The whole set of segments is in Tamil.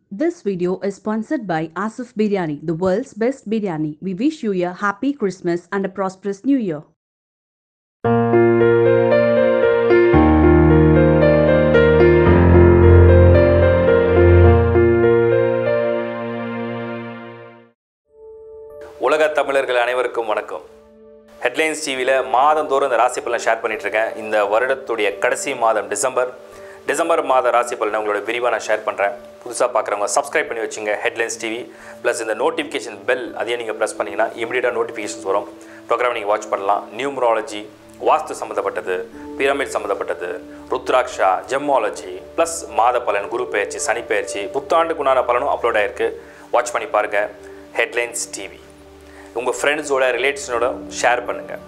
This video is sponsored by Asif Biryani, the world's best biryani. We wish you a happy Christmas and a prosperous new year. உலக தமிழர்கள் அனைவருக்கும் வணக்கம் ஹெட்லைன்ஸ் டிவியில் மாதந்தோறும் இந்த ராசி பலன் ஷேர் பண்ணிட்டு இருக்கேன் இந்த வருடத்துடைய கடைசி மாதம் டிசம்பர் டிசம்பர் மாத ராசி பலனை உங்களோட விரிவாக நான் ஷேர் பண்ணுறேன் புதுசாக பார்க்குறவங்க சப்ஸ்கிரைப் பண்ணி வச்சுங்க ஹெட்லைன்ஸ் டிவி ப்ளஸ் இந்த நோட்டிஃபிகேஷன் பெல் அதையும் நீங்கள் ப்ரெஸ் பண்ணிங்கன்னா இமீடியட்டாக நோட்டிஃபிகேஷன்ஸ் வரும் ப்ரோக்ராம் நீங்கள் வாட்ச் பண்ணலாம் நியூமராலஜி வாஸ்து சம்மந்தப்பட்டது பிரமிட் சம்மந்தப்பட்டது ருத்ராக்ஷா ஜெம்மாலஜி ப்ளஸ் மாத பலன் குரு பயிற்சி சனி பயிற்சி புத்தாண்டுக்கு உண்டான பலனும் அப்லோட் ஆயிருக்கு வாட்ச் பண்ணி பாருங்கள் ஹெட்லைன்ஸ் டிவி உங்கள் ஃப்ரெண்ட்ஸோட ரிலேட்டிவ்ஸோட ஷேர் பண்ணுங்கள்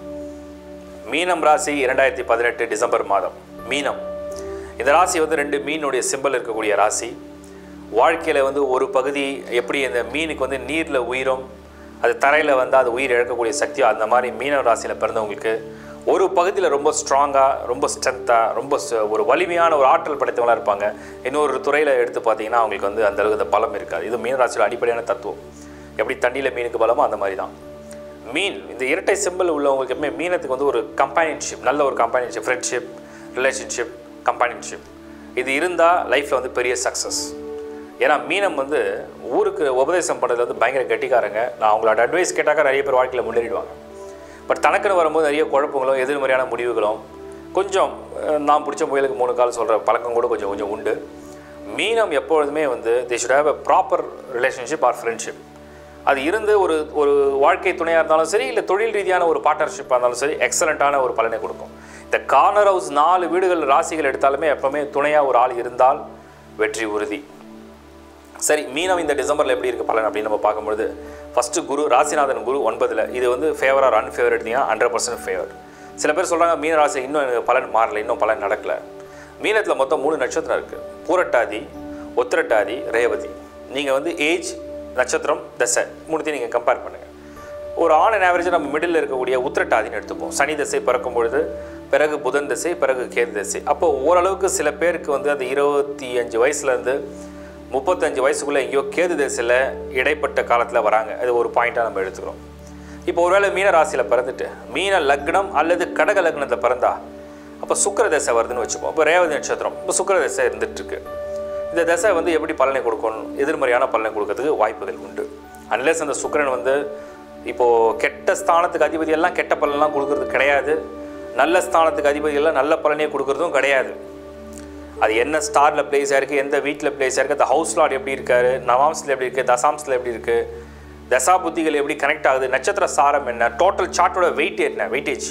மீனம் ராசி இரண்டாயிரத்தி பதினெட்டு டிசம்பர் மாதம் மீனம் இந்த ராசி வந்து ரெண்டு மீனுடைய சிம்பல் இருக்கக்கூடிய ராசி வாழ்க்கையில் வந்து ஒரு பகுதி எப்படி இந்த மீனுக்கு வந்து நீரில் உயிரும் அது தரையில் வந்து அது உயிர் இழக்கக்கூடிய சக்தியோ அந்த மாதிரி மீனம் ராசியில் பிறந்தவங்களுக்கு ஒரு பகுதியில் ரொம்ப ஸ்ட்ராங்காக ரொம்ப ஸ்ட்ரென்த்தாக ரொம்ப ச- ஒரு வலிமையான ஒரு ஆற்றல் படைத்தவங்களாக இருப்பாங்க இன்னொரு துறையில் எடுத்து பார்த்தீங்கன்னா அவங்களுக்கு வந்து அந்த அளவுக்கு அந்த பலம் இருக்காது இது மீன ராசியோட அடிப்படையான தத்துவம் எப்படி தண்ணியில் மீனுக்கு பலமோ அந்த மாதிரி தான் மீன் இந்த இரட்டை சிம்பிள் உள்ளவங்களுக்கு எப்பவுமே மீனத்துக்கு வந்து ஒரு கம்பானியன்ஷிப் நல்ல ஒரு கம்பானியன்ஷிப் ஃப்ரெண்ட்ஷிப் ரிலேஷன்ஷிப் கம்பானியன்ஷிப் இது இருந்தால் லைஃப்பில் வந்து பெரிய சக்ஸஸ் ஏன்னா மீனம் வந்து ஊருக்கு உபதேசம் பண்ணுறது வந்து பயங்கர கெட்டிக்காரங்க நான் அவங்களோட அட்வைஸ் கேட்டாக்கா நிறைய பேர் வாழ்க்கையில் முன்னேறிடுவாங்க பட் தனக்குன்னு வரும்போது நிறைய குழப்பங்களும் எதிர்மறையான முடிவுகளும் கொஞ்சம் அஹ், நான் பிடிச்ச முயலுக்கு மூணு கால் சொல்கிற பழக்கம் கூட கொஞ்சம் கொஞ்சம் உண்டு மீனம் எப்பொழுதுமே வந்து they should have a proper relationship or friendship அது இருந்து ஒரு ஒரு வாழ்க்கை துணையாக இருந்தாலும் சரி இல்லை தொழில் ரீதியான ஒரு பார்ட்னர்ஷிப்பாக இருந்தாலும் சரி எக்ஸலண்ட்டான ஒரு பலனை கொடுக்கும் இந்த கார்னர் ஹவுஸ் நாலு வீடுகள் ராசிகள் எடுத்தாலுமே எப்பவுமே துணையாக ஒரு ஆள் இருந்தால் வெற்றி உறுதி சரி மீனம் இந்த டிசம்பரில் எப்படி இருக்குது பலன் அப்படின்னு நம்ம பார்க்கும்பொழுது ஃபஸ்ட்டு குரு ராசிநாதன் குரு ஒன்பதில் இது வந்து ஃபேவர் ஆர் அன்ஃபேவர் எடுத்தீங்கன்னா ஹண்ட்ரட் பர்சன்ட் ஃபேவர் சில பேர் சொல்கிறாங்க மீன ராசி இன்னும் எனக்கு பலன் மாறல இன்னும் பலன் நடக்கல மீனத்தில் மொத்தம் மூணு நட்சத்திரம் இருக்குது பூரட்டாதி உத்திரட்டாதி ரேவதி நீங்கள் வந்து ஏஜ் நட்சத்திரம் தசை மூணுத்தையும் நீங்கள் கம்பேர் பண்ணுங்கள் ஒரு ஆன் அண்ட் ஆவரேஜ் நம்ம மிடில் இருக்கக்கூடிய உத்திரட்டாதின்னு எடுத்துப்போம் சனி திசை பிறக்கும் பொழுது பிறகு புதன் திசை பிறகு கேது திசை அப்போ ஓரளவுக்கு சில பேருக்கு வந்து அந்த இருபத்தி அஞ்சு வயசுலேருந்து முப்பத்தஞ்சு வயசுக்குள்ளே எங்கேயோ கேது திசையில் இடைப்பட்ட காலத்தில் வராங்க அது ஒரு பாயிண்ட்டாக நம்ம எடுத்துக்கிறோம் இப்போ ஒருவேளை மீன ராசியில் பிறந்துட்டு மீன லக்னம் அல்லது கடக லக்னத்தில் பிறந்தா அப்போ சுக்கிர தசை வருதுன்னு வச்சுப்போம் இப்போ ரேவதி நட்சத்திரம் இப்போ சுக்கிர தசை இருந்துகிட்ருக்கு இந்த தசை வந்து எப்படி பலனை கொடுக்கணும் எதிர்மறையான பலனை கொடுக்கறதுக்கு வாய்ப்புகள் உண்டு அன்லெஸ் அந்த சுக்கிரன் வந்து இப்போது கெட்ட ஸ்தானத்துக்கு அதிபதி எல்லாம் கெட்ட பலன்லாம் கொடுக்கறது கிடையாது நல்ல ஸ்தானத்துக்கு அதிபதி எல்லாம் நல்ல பலனே கொடுக்கறதும் கிடையாது அது என்ன ஸ்டாரில் பிளேஸ் ஆயிருக்கு எந்த வீட்டில் பிளேஸ் ஆயிருக்கு அந்த ஹவுஸ் லாட் எப்படி இருக்காரு நவாம்ஸில் எப்படி இருக்குது தசாம்ஸில் எப்படி இருக்குது தசா புத்திகள் எப்படி கனெக்ட் ஆகுது நட்சத்திர சாரம் என்ன டோட்டல் சார்ட்டோட வெயிட் என்ன வெயிட்டேஜ்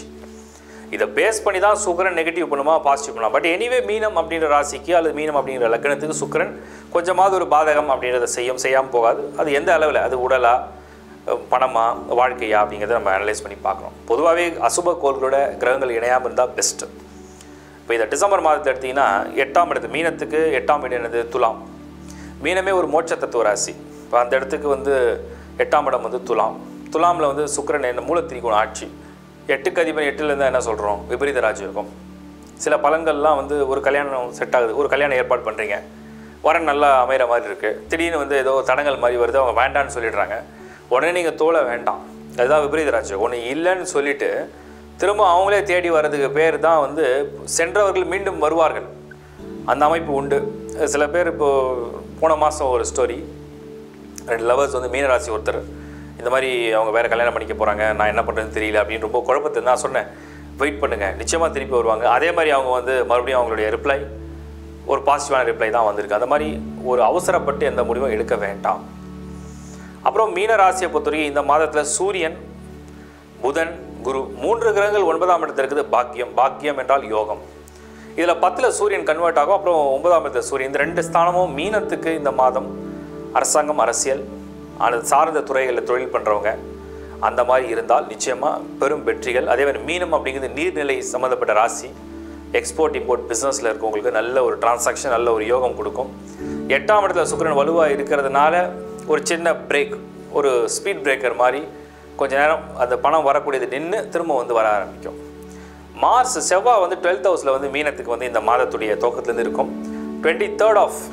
இதை பேஸ் பண்ணி தான் சுக்கரன் நெகட்டிவ் பண்ணுமா பாசிட்டிவ் பண்ணலாம் பட் எனிவே மீனம் அப்படின்ற ராசிக்கு அல்லது மீனம் அப்படிங்கிற லக்னத்துக்கு சுக்கிரன் கொஞ்சமாவது ஒரு பாதகம் அப்படின்றத செய்யும் செய்யாமல் போகாது அது எந்த அளவில் அது உடலா அஹ் பணமா வாழ்க்கையா அப்படிங்கிறத நம்ம அனலைஸ் பண்ணி பார்க்கணும் பொதுவாகவே அசுப கோள்களோட கிரகங்கள் இணையாமல் இருந்தால் பெஸ்ட்டு இப்போ இந்த டிசம்பர் மாதத்தை எடுத்தீங்கன்னா எட்டாம் இடத்து மீனத்துக்கு எட்டாம் இடம் என்னது துலாம் மீனமே ஒரு மோட்ச தத்துவ ராசி இப்போ அந்த இடத்துக்கு வந்து எட்டாம் இடம் வந்து துலாம் துலாமில் வந்து சுக்கிரன் என்ன மூலத்திரிகோண ஆட்சி எட்டுக்கு அதிபன் எட்டுல இருந்தால் என்ன சொல்கிறோம் விபரீத ராஜயோகம் சில பலன்கள்லாம் வந்து ஒரு கல்யாணம் செட் ஆகுது ஒரு கல்யாணம் ஏற்பாடு பண்ணுறீங்க வரன் நல்லா அமைகிற மாதிரி இருக்குது திடீர்னு வந்து ஏதோ தடங்கள் மாதிரி வருது அவங்க வேண்டான்னு சொல்லிடுறாங்க உடனே நீங்கள் தோலை வேண்டாம் அதுதான் விபரீத ராஜயோகம் ஒன்று இல்லைன்னு சொல்லிட்டு திரும்ப அவங்களே தேடி வர்றதுக்கு பேர் தான் வந்து சென்றவர்கள் மீண்டும் வருவார்கள் அந்த அமைப்பு உண்டு சில பேர் இப்போது போன மாதம் ஒரு ஸ்டோரி ரெண்டு லவர்ஸ் வந்து மீனராசி ஒருத்தர் இந்த மாதிரி அவங்க வேறு கல்யாணம் பண்ணிக்க போகிறாங்க நான் என்ன பண்ணுறதுன்னு தெரியல அப்படின்னு ரொம்ப குழப்பத்தை நான் சொன்னேன் வெயிட் பண்ணுங்கள் நிச்சயமாக திருப்பி வருவாங்க அதே மாதிரி அவங்க வந்து மறுபடியும் அவங்களுடைய ரிப்ளை ஒரு பாசிட்டிவான ரிப்ளை தான் வந்திருக்கு அந்த மாதிரி ஒரு அவசரப்பட்டு எந்த முடிவும் எடுக்க வேண்டாம் அப்புறம் மீன ராசியை பொறுத்தவரைக்கும் இந்த மாதத்தில் சூரியன் புதன் குரு மூன்று கிரகங்கள் ஒன்பதாம் இடத்துல இருக்குது பாக்கியம் பாக்கியம் என்றால் யோகம் இதில் பத்தில் சூரியன் கன்வெர்ட் ஆகும் அப்புறம் ஒன்பதாம் இடத்துல சூரியன் இந்த ரெண்டு ஸ்தானமும் மீனத்துக்கு இந்த மாதம் அரசாங்கம் அரசியல் அது சார்ந்த துறைகளில் தொழில் பண்ணுறவங்க அந்த மாதிரி இருந்தால் நிச்சயமாக பெரும் வெற்றிகள் அதே மாதிரி மீனம் அப்படிங்கிறது நீர்நிலை சம்மந்தப்பட்ட ராசி எக்ஸ்போர்ட் இம்போர்ட் பிஸ்னஸில் இருக்கவங்களுக்கு நல்ல ஒரு டிரான்சாக்ஷன் நல்ல ஒரு யோகம் கொடுக்கும் எட்டாம் இடத்துல சுக்கிரன் வலுவாக இருக்கிறதுனால ஒரு சின்ன பிரேக் ஒரு ஸ்பீட் பிரேக்கர் மாதிரி கொஞ்ச நேரம் அந்த பணம் வரக்கூடியது நின்று திரும்ப வந்து வர ஆரம்பிக்கும் மார்ஸ் செவ்வாய் வந்து டுவெல்த் ஹவுஸில் வந்து மீனத்துக்கு வந்து இந்த மாதத்துடைய துவக்கத்துலேருந்து இருக்கும் டுவெண்ட்டி தேர்ட் ஆஃப்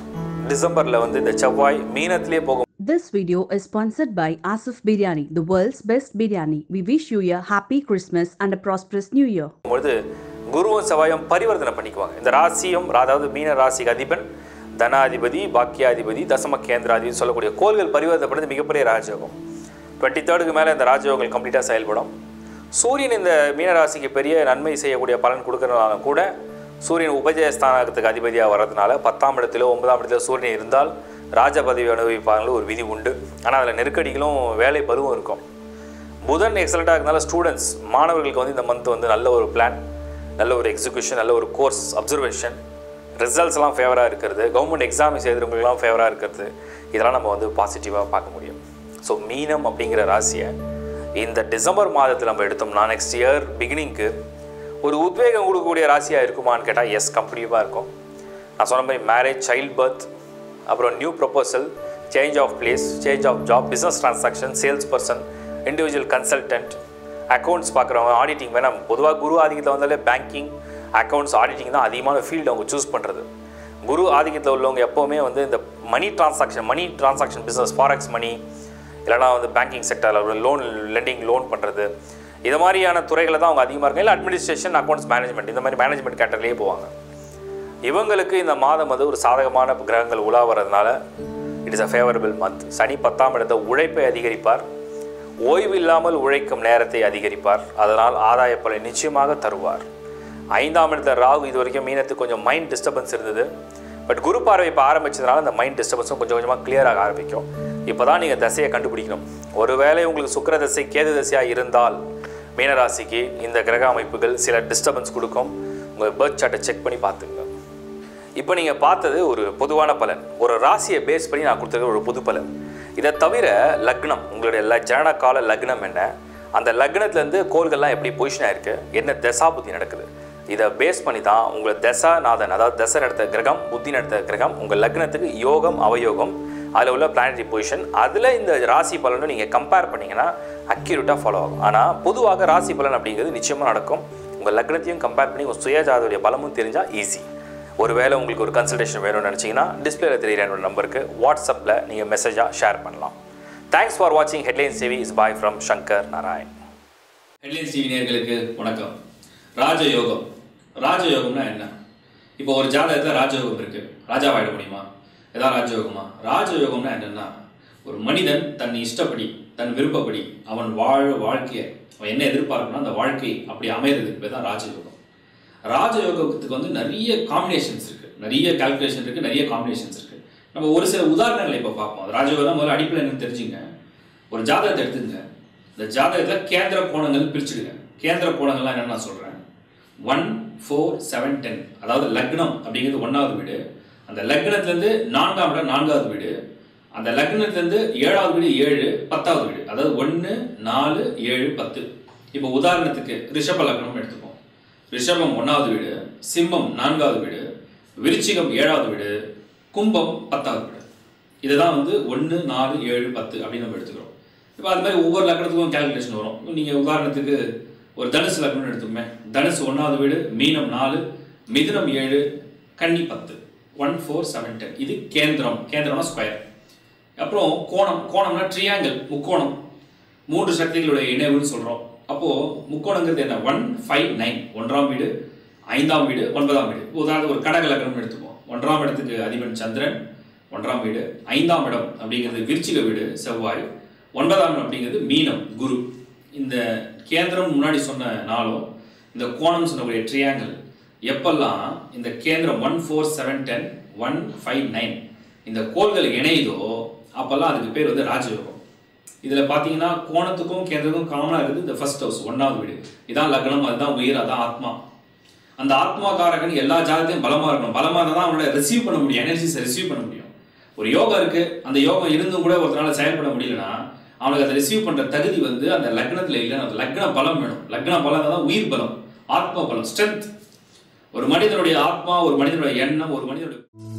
டிசம்பரில் வந்து இந்த செவ்வாய் மீனத்திலே போகும் This video is sponsored by Asif Biryani, the world's best biryani. We wish you a happy Christmas and a prosperous new year. பொழுது குருவும் செவ்வாயும் பரிவர்த்தனை பண்ணிக்குவாங்க இந்த ராசியும் அதாவது மீன ராசிக்கு அதிபன் தனாதிபதி பாக்கியாதிபதி தசம கேந்திராதிபதி சொல்லக்கூடிய கோள்கள் பரிவர்த்தனை மிகப்பெரிய ராஜயோகம் டுவெண்ட்டி தேர்டுக்கு மேலே இந்த ராஜயோகங்கள் கம்ப்ளீட்டாக செயல்படும் சூரியன் இந்த மீன ராசிக்கு பெரிய நன்மை செய்யக்கூடிய பலன் கொடுக்கறதுனால கூட சூரியன் உபஜயஸ்தானத்துக்கு அதிபதியாக வர்றதுனால பத்தாம் இடத்திலோ ஒன்பதாம் இடத்திலோ சூரியன் இருந்தால் ராஜ பதவி அனுபவிப்பாங்களோ ஒரு விதி உண்டு ஆனால் அதில் நெருக்கடிகளும் வேலை பருவம் இருக்கும் புதன் எக்ஸலண்ட்டாக இருந்தாலும் ஸ்டூடெண்ட்ஸ் மாணவர்களுக்கு வந்து இந்த மந்த் வந்து நல்ல ஒரு பிளான் நல்ல ஒரு எக்ஸிக்யூஷன் நல்ல ஒரு கோர்ஸ் அப்சர்வேஷன் ரிசல்ட்ஸ்லாம் ஃபேவராக இருக்கிறது கவர்மெண்ட் எக்ஸாம்ஸ் எழுதுறவங்களுக்குலாம் ஃபேவராக இருக்கிறது இதெல்லாம் நம்ம வந்து பாசிட்டிவாக பார்க்க முடியும் ஸோ மீனம் அப்படிங்கிற ராசியை இந்த டிசம்பர் மாதத்தில் நம்ம எடுத்தோம்னா நெக்ஸ்ட் இயர் பிகினிங்க்கு ஒரு உத்வேகம் கொடுக்கக்கூடிய ராசியாக இருக்குமான்னு கேட்டால் எஸ் கம்ப்ளீட்டாக இருக்கும் நான் சொன்ன மாதிரி மேரேஜ் சைல்ட் பர்த் அப்புறம் new proposal change of place change of job business transaction sales person individual consultant accounts பார்க்குறவங்க ஆடிட்டிங் வேணாம் பொதுவாக குரு ஆதிக்கத்தில் வந்தாலே பேங்கிங் அக்கௌண்ட்ஸ் ஆடிட்டிங் தான் அதிகமான ஃபீல்டு அவங்க சூஸ் பண்ணுறது குரு ஆதிக்கத்தில் உள்ளவங்க எப்போவுமே வந்து இந்த money transaction money transaction business forex money இல்லைனா வந்து பேங்கிங் செக்டரில் லோன் லெண்டிங் லோன் பண்ணுறது இது மாதிரியான துறைகளை தான் அவங்க அதிகமாக இருக்காங்க இல்லை அட்மினிஸ்ட்ரேஷன் அக்கௌண்ட்ஸ் மேனேஜ்மெண்ட் இந்த மாதிரி மேனேஜ்மெண்ட் கேட்டர்லேயே போவாங்க இவங்களுக்கு இந்த மாதம் வந்து ஒரு சாதகமான கிரகங்கள் உலா வர்றதுனால it is a favourable month Shani பத்தாம் இடத்த உழைப்பை அதிகரிப்பார் ஓய்வு இல்லாமல் உழைக்கும் நேரத்தை அதிகரிப்பார் அதனால் ஆதாய பலன் நிச்சயமாக தருவார் ஐந்தாம் இடத்துல ராகு இது வரைக்கும் மீனத்துக்கு கொஞ்சம் மைண்ட் டிஸ்டர்பன்ஸ் இருந்தது பட் குரு பார்வை இப்போ ஆரம்பிச்சதுனால அந்த மைண்ட் டிஸ்டர்பன்ஸும் கொஞ்சம் கொஞ்சமாக கிளியராக ஆரம்பிக்கும் இப்போ தான் நீங்கள் தசையை கண்டுபிடிக்கணும் ஒருவேளை உங்களுக்கு சுக்கிர தசை கேது தசையாக இருந்தால் மீனராசிக்கு இந்த கிரக அமைப்புகள் சில டிஸ்டர்பன்ஸ் கொடுக்கும் உங்கள் பேர்த் சார்ட்டை செக் பண்ணி பார்த்துங்க இப்போ நீங்கள் பார்த்தது ஒரு பொதுவான பலன் ஒரு ராசியை பேஸ் பண்ணி நான் கொடுத்துருக்க ஒரு பொது பலன் இதை தவிர லக்னம் உங்களுடைய ல ஜனன கால லக்னம் என்ன அந்த லக்னத்துலேருந்து கோள்கள்லாம் எப்படி பொசிஷனாக இருக்குது என்ன தசா புத்தி நடக்குது இதை பேஸ் பண்ணி தான் உங்கள் தசாநாதன் அதாவது தசை நடத்த கிரகம் புத்தி நடத்த கிரகம் உங்கள் லக்னத்துக்கு யோகம் அவயோகம் அதில் உள்ள பிளானட்டரி பொசிஷன் அதில் இந்த ராசி பலனும் நீங்கள் கம்பேர் பண்ணிங்கன்னா அக்யூரேட்டாக ஃபாலோ ஆகும் ஆனால் பொதுவாக ராசி பலன் அப்படிங்கிறது நிச்சயமாக நடக்கும் உங்கள் லக்னத்தையும் கம்பேர் பண்ணி உங்கள் சுயஜாதோடைய பலமும் தெரிஞ்சால் ஈஸி ஒருவேளை உங்களுக்கு ஒரு கன்சல்டேஷன் வேணும்னு நினச்சிங்கன்னா டிஸ்பிளேல தெரியுற என்னோட நம்பருக்கு வாட்ஸ்அப்பில் நீங்கள் மெசேஜாக ஷேர் பண்ணலாம் தேங்க்ஸ் ஃபார் வாட்சிங் headlines TV is bye from Shankar Narayan headlines TV நேயர்களுக்கு வணக்கம் ராஜயோகம் ராஜயோகம்னா என்ன இப்போ ஒரு ஜாதகத்தில் ராஜயோகம் இருக்கு ராஜாவாயிட முடியுமா ஏதாவது ராஜயோகமா ராஜயோகம்னா என்னன்னா ஒரு மனிதன் தன் இஷ்டப்படி தன் விருப்பப்படி அவன் வாழ வாழ்க்கையை அவன் என்ன எதிர்பார்க்கணும் அந்த வாழ்க்கை அப்படி அமையிறது பேர் தான் ராஜயோகம் ராஜயோகத்துக்கு வந்து நிறைய காம்பினேஷன்ஸ் இருக்கு நிறைய கால்குலேஷன் இருக்கு நிறைய காம்பினேஷன்ஸ் இருக்கு நம்ம ஒரு சில உதாரணங்களை இப்போ பார்ப்போம் ராஜயோகம் முதல்ல அடிப்படை என்னன்னு தெரிஞ்சுங்க ஒரு ஜாதகத்தை எடுத்துங்க இந்த ஜாதகத்தில் கேந்திர கோணங்கள் பிரிச்சுடுங்க கேந்திர கோணங்கள்லாம் என்னன்னு நான் சொல்கிறேன் ஒன் ஃபோர் செவன் டென் அதாவது லக்னம் அப்படிங்கிறது ஒன்றாவது வீடு அந்த லக்னத்துலேருந்து நான்காம் இடம் நான்காவது வீடு அந்த லக்னத்துலேருந்து ஏழாவது வீடு ஏழு பத்தாவது வீடு அதாவது ஒன்று நாலு ஏழு பத்து இப்போ உதாரணத்துக்கு ரிஷப லக்னம் எடுத்துப்போம் ரிஷபம் ஒன்றாவது வீடு சிம்மம் நான்காவது வீடு விருச்சிகம் ஏழாவது வீடு கும்பம் பத்தாவது வீடு இதுதான் வந்து ஒன்று நாலு ஏழு பத்து அப்படின்னு நம்ம எடுத்துக்கிறோம் இப்போ அது மாதிரி ஒவ்வொரு லக்னத்துக்கும் கேல்குலேஷன் வரும் நீங்கள் உதாரணத்துக்கு ஒரு தனுசு லக்னம்னு எடுத்துக்கோமே தனுசு ஒன்றாவது வீடு மீனம் நாலு மிதுனம் ஏழு கன்னி பத்து ஒன் ஃபோர் செவன் டென் இது கேந்திரம் கேந்திரம்னா ஸ்கொயர் அப்புறம் கோணம் கோணம்னா ட்ரியாங்கிள் முக்கோணம் மூன்று சக்திகளுடைய இணைவுன்னு சொல்கிறோம் அப்போது முக்கோணங்கிறது என்ன ஒன் ஃபைவ் நைன் ஒன்றாம் வீடு ஐந்தாம் வீடு ஒன்பதாம் வீடு உதாரணத்துக்கு ஒரு கடக லக்னம் எடுத்துப்போம் ஒன்றாம் இடத்துக்கு அதிபன் சந்திரன் ஒன்றாம் வீடு ஐந்தாம் இடம் அப்படிங்கிறது விருச்சிக வீடு செவ்வாய் ஒன்பதாம் இடம் அப்படிங்கிறது மீனம் குரு இந்த கேந்திரம் முன்னாடி சொன்ன நாளும் இந்த கோணம் சொன்னக்கூடிய ட்ரியாங்கிள் எப்பெல்லாம் இந்த கேந்திரம் one four seven ten one five nine இந்த கோள்கள் இணையுதோ அப்போல்லாம் அதுக்கு பேர் வந்து ராஜயோகம் இதில் பார்த்தீங்கன்னா கோணத்துக்கும் கேந்திரத்துக்கும் காமனாக இருக்குது இந்த ஃபர்ஸ்ட் ஹவுஸ் ஒன்றாவது வீடு இதான் லக்னம் அதுதான் உயிர் அதான் ஆத்மா அந்த ஆத்மாக்காரகன் எல்லா ஜாதத்தையும் பலமாக இருக்கணும் பலமாக இருந்தால் தான் அவனோட ரிசீவ் பண்ண முடியும் எனர்ஜிஸை ரிசீவ் பண்ண முடியும் ஒரு யோகம் இருக்கு அந்த யோகம் இருந்தும் கூட ஒருத்தனால செயல்பட முடியலன்னா அவனுக்கு அதை ரிசீவ் பண்ற தகுதி வந்து அந்த லக்னத்துல இல்லை அந்த லக்ன பலம் வேணும் லக்ன பலம் தான் உயிர் பலம் ஆத்ம பலம் ஸ்ட்ரென்த் ஒரு மனிதனுடைய ஆத்மா ஒரு மனிதனுடைய எண்ணம் ஒரு மனிதனுடைய